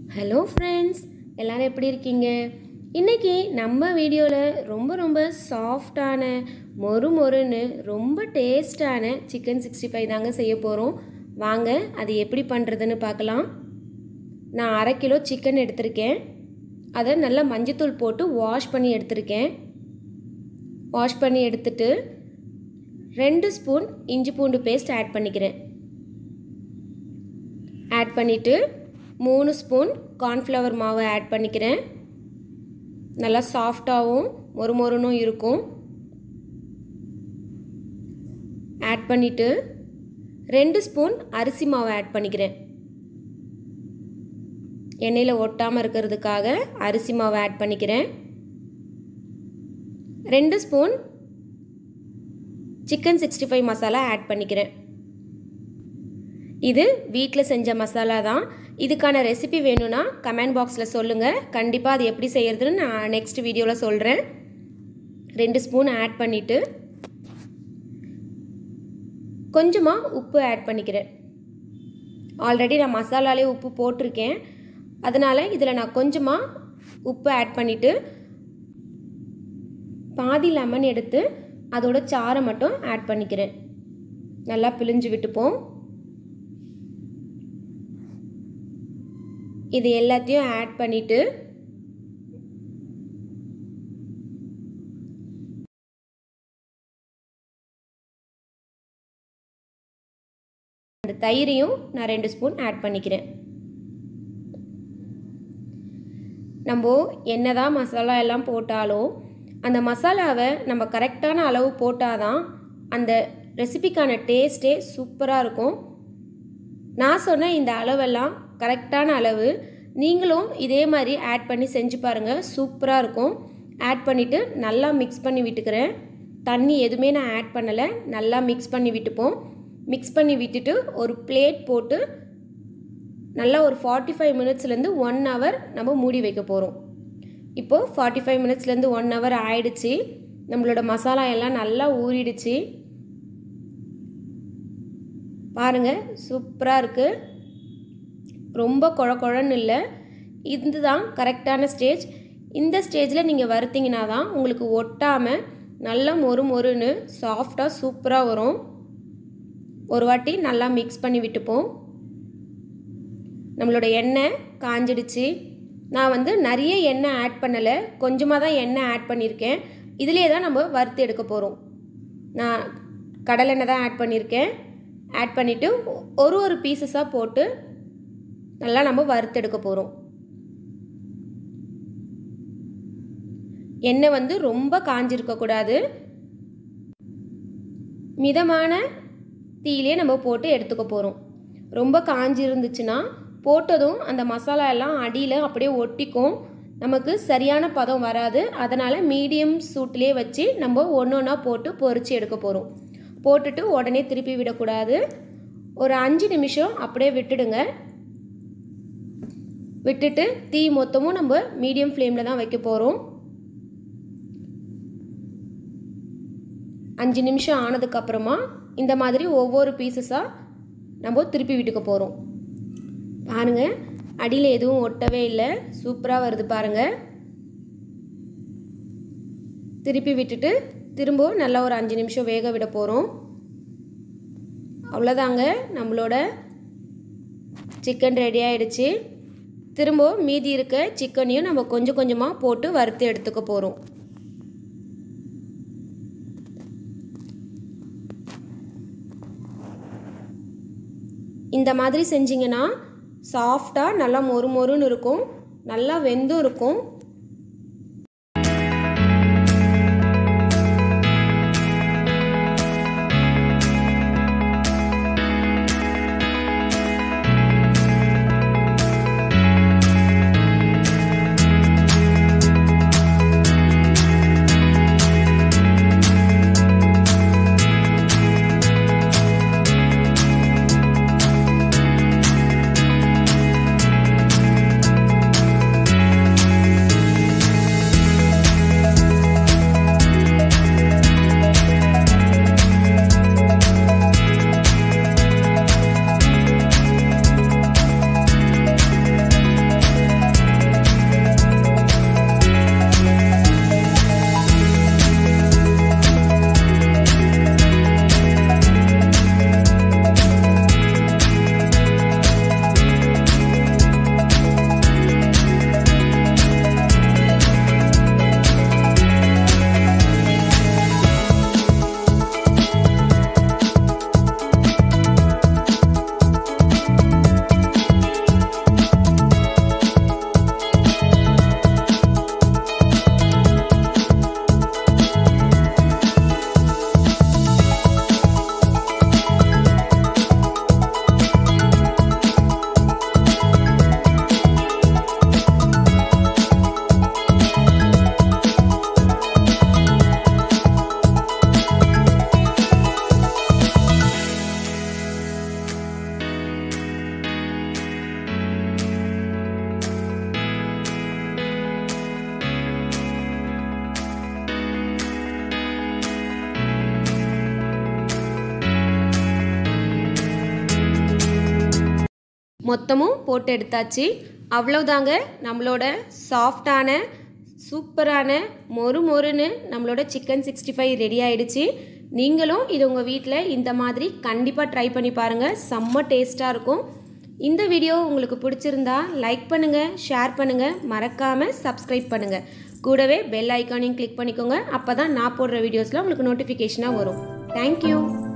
hello friends எல்லாரும் எப்படி இருக்கீங்க இன்றைக்கி நம்ம வீடியோவில் ரொம்ப ரொம்ப சாஃப்டான மொறு மொறுன்னு ரொம்ப டேஸ்டான சிக்கன் சிக்ஸ்டி ஃபைவ் தாங்க செய்ய போகிறோம் வாங்க அது எப்படி பண்ணுறதுன்னு பார்க்கலாம் நான் அரை கிலோ சிக்கன் எடுத்திருக்கேன் அதை நல்லா மஞ்சத்தூள் போட்டு வாஷ் பண்ணி எடுத்திருக்கேன் வாஷ் பண்ணி எடுத்துட்டு ரெண்டு ஸ்பூன் இஞ்சி பூண்டு பேஸ்ட் ஆட் பண்ணிக்கிறேன் ஆட் பண்ணிவிட்டு மூணு ஸ்பூன் கார்ன்ஃப்ளவர் மாவை ஆட் பண்ணிக்கிறேன் நல்லா சாஃப்டாகவும் மொறு மொறுனும் இருக்கும் ஆட் பண்ணிவிட்டு ரெண்டு ஸ்பூன் அரிசி மாவை ஆட் பண்ணிக்கிறேன் எண்ணெயில் ஒட்டாமல் இருக்கிறதுக்காக அரிசி மாவை ஆட் பண்ணிக்கிறேன் ரெண்டு spoon chicken sixty five masala add பண்ணிக்கிறேன் இது வீட்டில் செஞ்ச மசாலா தான் இதுக்கான ரெசிபி வேணும்னா கமெண்ட் பாக்ஸில் சொல்லுங்கள் கண்டிப்பாக அது எப்படி செய்கிறதுன்னு நான் நெக்ஸ்ட் வீடியோவில் சொல்கிறேன் ரெண்டு ஸ்பூன் ஆட் பண்ணிவிட்டு கொஞ்சமாக உப்பு ஆட் பண்ணிக்கிறேன் ஆல்ரெடி நான் மசாலாலே உப்பு போட்டிருக்கேன் அதனால் இதில் நான் கொஞ்சமாக உப்பு ஆட் பண்ணிவிட்டு பாதி லெமன் எடுத்து அதோட சாரை மட்டும் ஆட் பண்ணிக்கிறேன் நல்லா பிழிஞ்சு விட்டுப்போம் இது எல்லாத்தையும் ஆட் பண்ணிவிட்டு அந்த தயிரையும் நான் ரெண்டு ஸ்பூன் ஆட் பண்ணிக்கிறேன் நம்ம என்னதான் மசாலா எல்லாம் போட்டாலும் அந்த மசாலாவை நம்ம கரெக்டான அளவு போட்டால் தான் அந்த ரெசிபிக்கான டேஸ்ட்டே சூப்பராக இருக்கும் நான் சொன்ன இந்த அளவெல்லாம் கரெக்டான அளவு நீங்களும் இதே மாதிரி ஆட் பண்ணி செஞ்சு பாருங்கள் சூப்பராக இருக்கும் ஆட் பண்ணிவிட்டு நல்லா மிக்ஸ் பண்ணி விட்டுக்கிறேன் தண்ணி எதுவுமே நான் ஆட் பண்ணலை நல்லா மிக்ஸ் பண்ணி விட்டுப்போம் மிக்ஸ் பண்ணி விட்டுட்டு ஒரு பிளேட் போட்டு நல்லா ஒரு ஃபார்ட்டி ஃபைவ் மினிட்ஸ்லேருந்து ஒன் ஹவர் நம்ம மூடி வைக்க போகிறோம் இப்போது ஃபார்ட்டி ஃபைவ் மினிட்ஸ்லேருந்து ஒன் ஹவர் ஆயிடுச்சு நம்மளோட மசாலா எல்லாம் நல்லா ஊறிடுச்சு பாருங்கள் சூப்பராக இருக்குது ரொம்ப குழ குழன்னு இல்லை இதுதான் கரெக்டான ஸ்டேஜ் இந்த ஸ்டேஜில் நீங்கள் வறுத்தீங்கன்னா தான் உங்களுக்கு ஒட்டாமல் நல்லா மொறு மொறுன்னு சாஃப்டாக சூப்பராக வரும் ஒரு வாட்டி நல்லா மிக்ஸ் பண்ணி விட்டுப்போம் நம்மளோட எண்ணெய் காஞ்சிடுச்சு நான் வந்து நிறைய எண்ணெய் ஆட் பண்ணலை கொஞ்சமாக தான் எண்ணெய் ஆட் பண்ணியிருக்கேன் இதிலே தான் நம்ம வறுத்து எடுக்க போகிறோம் நான் கடலெண்ணெய் தான் ஆட் பண்ணியிருக்கேன் ஆட் பண்ணிவிட்டு ஒரு ஒரு பீசஸாக போட்டு நல்லா நம்ம வறுத்தெடுக்க போகிறோம் எண்ணெய் வந்து ரொம்ப காஞ்சிருக்கக்கூடாது மிதமான தீயிலே நம்ம போட்டு எடுத்துக்க போகிறோம் ரொம்ப காஞ்சி இருந்துச்சுன்னா போட்டதும் அந்த மசாலா எல்லாம் அடியில் அப்படியே ஒட்டிக்கும் நமக்கு சரியான பதம் வராது அதனால் மீடியம் சூட்லேயே வச்சு நம்ம ஒன்று ஒன்றா போட்டு பொறிச்சு எடுக்க போகிறோம் போட்டுட்டு உடனே திருப்பி விடக்கூடாது ஒரு அஞ்சு நிமிஷம் அப்படியே விட்டுடுங்க விட்டுட்டு தீ மொத்தமும் நம்ம மீடியம் ஃப்ளேமில் தான் வைக்க போகிறோம் அஞ்சு நிமிஷம் ஆனதுக்கப்புறமா இந்த மாதிரி ஒவ்வொரு பீசஸாக நம்ம திருப்பி விட்டுக்க போகிறோம் பாருங்கள் அடியில் எதுவும் ஒட்டவே இல்லை சூப்பராக வருது பாருங்கள் திருப்பி விட்டுட்டு திரும்பவும் நல்லா ஒரு அஞ்சு நிமிஷம் வேக விட போகிறோம் அவ்வளோதாங்க நம்மளோட சிக்கன் ரெடி ஆகிடுச்சு திரும்ப மீதி இருக்க சிக்கனையும் நம்ம கொஞ்சம் கொஞ்சமாக போட்டு வறுத்து எடுத்துக்க போகிறோம் இந்த மாதிரி செஞ்சிங்கன்னா சாஃப்டாக நல்லா மொறு மொறுன்னு இருக்கும் நல்லா வெந்தும் இருக்கும் மொத்தமும் போட்டு எடுத்தாச்சு அவ்வளோதாங்க நம்மளோட சாஃப்டான சூப்பரான மொறு மொறுன்னு நம்மளோட சிக்கன் சிக்ஸ்டி ஃபைவ் ரெடி ஆயிடுச்சு நீங்களும் இது உங்கள் வீட்டில் இந்த மாதிரி கண்டிப்பாக ட்ரை பண்ணி பாருங்கள் செம்ம டேஸ்ட்டாக இருக்கும் இந்த வீடியோ உங்களுக்கு பிடிச்சிருந்தா லைக் பண்ணுங்கள் ஷேர் பண்ணுங்கள் மறக்காமல் சப்ஸ்கிரைப் பண்ணுங்கள் கூடவே பெல் ஐக்கானையும் கிளிக் பண்ணிக்கோங்க அப்போ தான் நான் போடுற வீடியோஸில் உங்களுக்கு நோட்டிஃபிகேஷனாக வரும் தேங்க்யூ